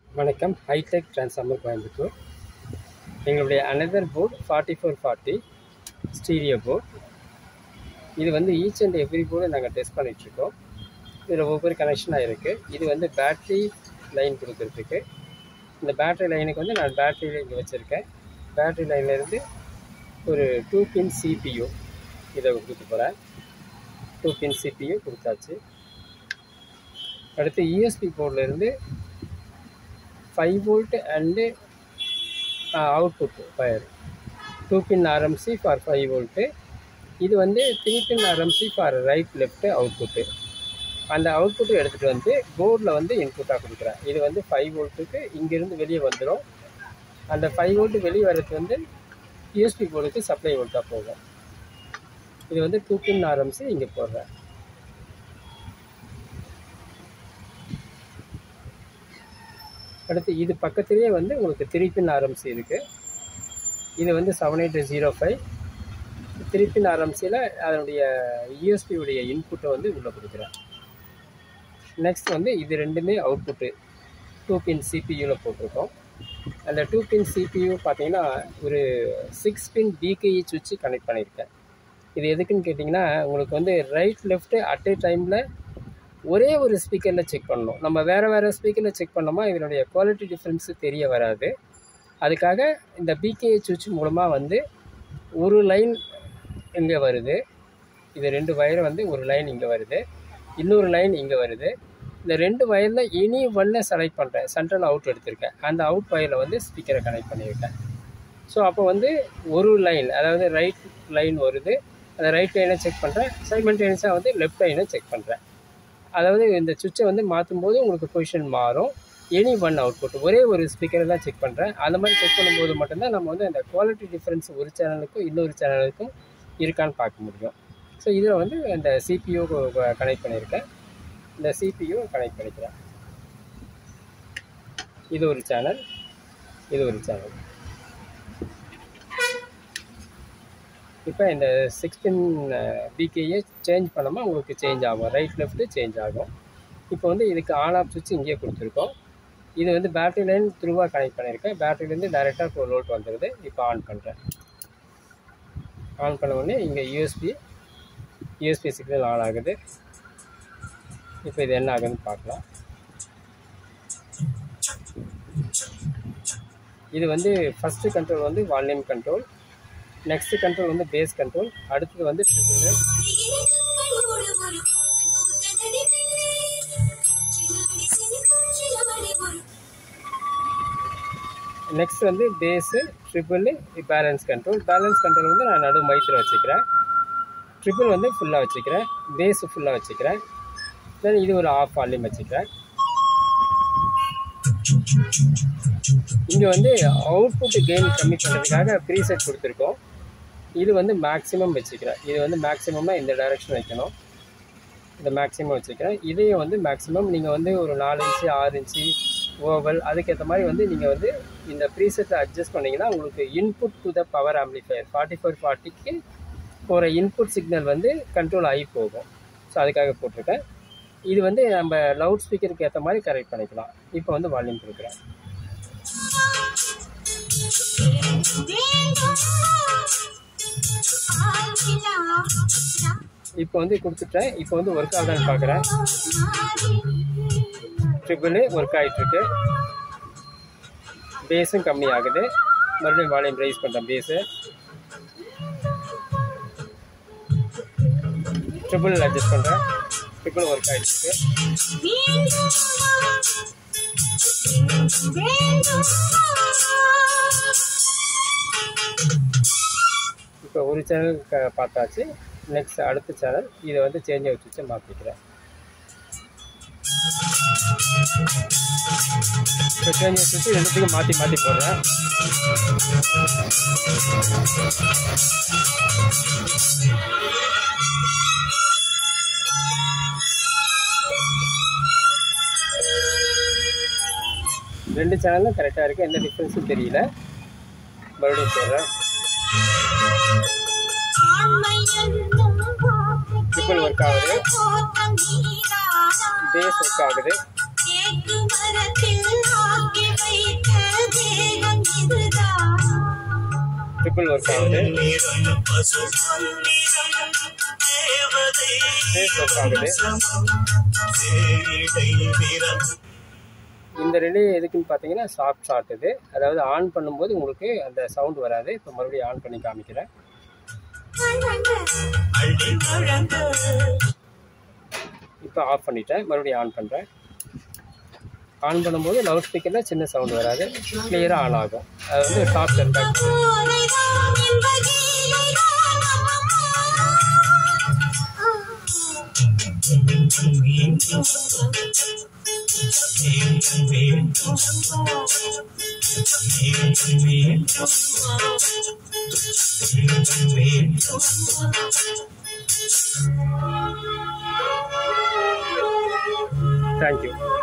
வணக்கம் hitech transformer Coimbatore எங்களுடைய another board forty four forty stereo board இது வந்து ஈச் அண்ட் எவ்ரி போர்டு நாங்கள் டெஸ்ட் பண்ணிகிட்ருக்கோம் இதில் ஒவ்வொரு கனெக்ஷனாக இருக்குது இது வந்து பேட்ரி லைன் கொடுக்குறதுக்கு இந்த பேட்ரி லைனுக்கு வந்து நான் பேட்டரியில் இங்கே வச்சுருக்கேன் பேட்ரி லைன்லேருந்து ஒரு டூ பின் சிபியூ இதை கொடுக்க போகிறேன் டூ பின் சிபியூ கொடுத்தாச்சு அடுத்து யூஎஸ்பி போர்ட்லேருந்து five volt and output fire two pin RMC for five volt இது வந்து three pin RMC for right left output அந்த அவுட்புட்டை எடுத்துகிட்டு வந்து போர்டில் வந்து இன்புட்டாக கொடுக்குறேன் இது வந்து ஃபைவ் வோல்ட்டுக்கு இங்கேருந்து வெளியே வந்துடும் அந்த ஃபைவ் வோல்ட்டு வெளியே வர்றது வந்து யூஎஸ்பி போர்டுக்கு சப்ளை வோல்ட்டாக போகும் இது வந்து டூ பின் ஆர்எம்சி இங்கே போடுறேன் அடுத்து இது பக்கத்துலேயே வந்து உங்களுக்கு த்ரீ பின் ஆர்எம்சி இருக்குது இது வந்து seven eight zero five three pin ஆர்எம்சியில் அதனுடைய யூஎஸ்பியுடைய இன்புட்டை வந்து உள்ளே கொடுக்குறேன் நெக்ஸ்ட் வந்து இது ரெண்டுமே அவுட்புட்டு டூ பின் சிபியூவில் போட்டிருக்கோம் அந்த டூ பின் சிபியூ பார்த்தீங்கன்னா ஒரு சிக்ஸ் பின் பிகேஇ சுவிட்சு கனெக்ட் பண்ணியிருக்கேன் இது எதுக்குன்னு கேட்டிங்கன்னா உங்களுக்கு வந்து ரைட் லெஃப்ட்டு அட் ஏ டைமில் ஒரே ஒரு ஸ்பீக்கரில் செக் பண்ணணும் நம்ம வேறு வேறு ஸ்பீக்கரில் செக் பண்ணோமா இதனுடைய குவாலிட்டி டிஃப்ரென்ஸு தெரிய வராது அதுக்காக இந்த பிகே சுவிட்ச் மூலமாக வந்து ஒரு லைன் இங்கே வருது இது ரெண்டு வயர் வந்து ஒரு லைன் இங்கே வருது இன்னொரு லைன் இங்கே வருது இந்த ரெண்டு வயரில் இனி ஒன்றை செலக்ட் பண்ணுறேன் சென்ட்ரல் அவுட் எடுத்திருக்கேன் அந்த அவுட் வயரில் வந்து ஸ்பீக்கரை கனெக்ட் பண்ணியிருக்கேன் ஸோ அப்போ வந்து ஒரு லைன் அதாவது ரைட் லைன் வருது அந்த ரைட் லைனை செக் பண்ணுறேன் சைமல்டேனியஸாக வந்து லெஃப்ட் லைனை செக் பண்ணுறேன் அதாவது இந்த சுவிட்சை வந்து மாற்றும் போது உங்களுக்கு பொசிஷன் மாறும் எனி ஒன் அவுட்புட் ஒரே ஒரு ஸ்பீக்கரை தான் செக் பண்ணுறேன் அந்த மாதிரி செக் பண்ணும்போது மட்டும்தான் நம்ம வந்து அந்த குவாலிட்டி டிஃப்ரென்ஸ் ஒரு சேனலுக்கும் இன்னொரு சேனலுக்கும் இருக்கான்னு பார்க்க முடியும் ஸோ இதில் வந்து அந்த சிபியூ கனெக்ட் பண்ணியிருக்கேன் இந்த சிபியூ கனெக்ட் பண்ணிக்கிறேன் இது ஒரு சேனல் இது ஒரு சேனல் இப்போ இந்த சிக்ஸ் பின் பிகேயை சேஞ்ச் பண்ணாமல் உங்களுக்கு சேஞ்ச் ஆகும் ரைட் லெஃப்ட்டு சேஞ்ச் ஆகும் இப்போ வந்து இதுக்கு ஆன் ஆஃப் சுவிட்ச் இங்கேயே கொடுத்துருக்கோம் இது வந்து பேட்டரி லைன் த்ரூவாக கனெக்ட் பண்ணியிருக்கேன் பேட்டரிலேருந்து டைரெக்டாக இப்போ லோட் வந்துடுது இப்போ ஆன் பண்ணுறேன் ஆன் பண்ண உடனே இங்கே யூஎஸ்பி யூஎஸ்பி சிக்னல் ஆன் ஆகுது இப்போ இது என்ன ஆகுதுன்னு பார்க்கலாம் இது வந்து ஃபஸ்ட்டு கண்ட்ரோல் வந்து வால்யூம் கண்ட்ரோல் நெக்ஸ்ட் கண்ட்ரோல் வந்து பேஸ் கண்ட்ரோல் அடுத்தது வந்து ட்ரிபிள் நெக்ஸ்ட் வந்து bass treble balance control balance control வந்து நான் நடு மைத்தில் வச்சுக்கிறேன் ட்ரிபிள் வந்து ஃபுல்லாக வச்சுக்கிறேன் பேஸு ஃபுல்லாக வச்சுக்கிறேன் தென் இது ஒரு ஆஃப் வால்யூம் வச்சுக்கிறேன் இங்கே வந்து அவுட்புட் கெயின் கம்மி பண்ணுறதுக்காக ப்ரீசெட் கொடுத்துருக்கோம் இது வந்து மேக்ஸிமம் வச்சுக்கிறேன் இது வந்து மேக்ஸிமமாக இந்த டைரெக்ஷன் வைக்கணும் இந்த மேக்ஸிமம் வச்சுக்கிறேன் இதையும் வந்து மேக்ஸிமம் நீங்கள் வந்து ஒரு நாலு இன்ச்சு ஆறு இன்ச்சு ஓவல் அதுக்கேற்ற மாதிரி வந்து நீங்கள் வந்து இந்த ப்ரீசெட்டை அட்ஜஸ்ட் பண்ணிங்கன்னா உங்களுக்கு input to the power amplifier forty four ஃபார்ட்டிக்கு போகிற இன்புட் சிக்னல் வந்து கண்ட்ரோல் ஆகி போகும் ஸோ அதுக்காக போட்டிருக்கேன் இது வந்து நம்ம லவுட் ஸ்பீக்கருக்கு ஏற்ற மாதிரி கரெக்ட் பண்ணிக்கலாம் இப்போ வந்து வால்யூம் கொடுக்குறேன் இப்போ வந்து கொடுத்துட்டேன் இப்போ வந்து ஒர்க் ஆகுதான்னு பார்க்குறேன் ட்ரிபிள் ஒர்க் ஆகிட்டுருக்கு பேஸும் கம்மி ஆகுது மறுபடியும் வால்யூம் ரைஸ் பண்ணுறேன் பேஸு ட்ரிபிள் அட்ஜஸ்ட் பண்ணுறேன் ட்ரிபிள் ஒர்க் ஆகிட்டுருக்கு இப்போ ஒரு சேனல் க பார்த்தாச்சு நெக்ஸ்ட் அடுத்த சேனல் இதை வந்து சேஞ்ச் வச்சு வச்சு மாற்றிக்கிறேன் இப்போ சேஞ்ச் வச்சு ரெண்டுத்துக்கும் மாற்றி மாற்றி போடுறேன் ரெண்டு சேனலும் கரெக்டாக இருக்குது எந்த டிஃப்ரென்ஸும் தெரியல மறுபடியும் போடுறேன் ட்ரிபிள் ஒர்க் ஆகுது பேஸ் ஒர்க் ஆகுது தேக்கு மரத்தில் ஆக்கி ட்ரிபிள் ஒர்க் ஆகுது நிறம் பசுமை நிறம் தேவதை பேஸ் ஒர்க் ஆகுது தேயிலை நிறம் இந்த ரிலே எதுக்குன்னு பார்த்தீங்கன்னா சாஃப்ட் ஷாட் இது அதாவது ஆன் பண்ணும்போது உங்களுக்கு அந்த சவுண்ட் வராது இப்போ மறுபடியும் ஆன் பண்ணி காமிக்கிறேன் அள்ளி வழங்க இப்போ ஆஃப் பண்ணிட்டேன் மறுபடியும் ஆன் பண்ணுறேன் ஆன் பண்ணும்போது லவுட் ஸ்பீக்கரில் சின்ன சவுண்ட் வராது கிளியராக ஆன் ஆகும் அது வந்து டாப் சென்டாக் தேங்க்யூ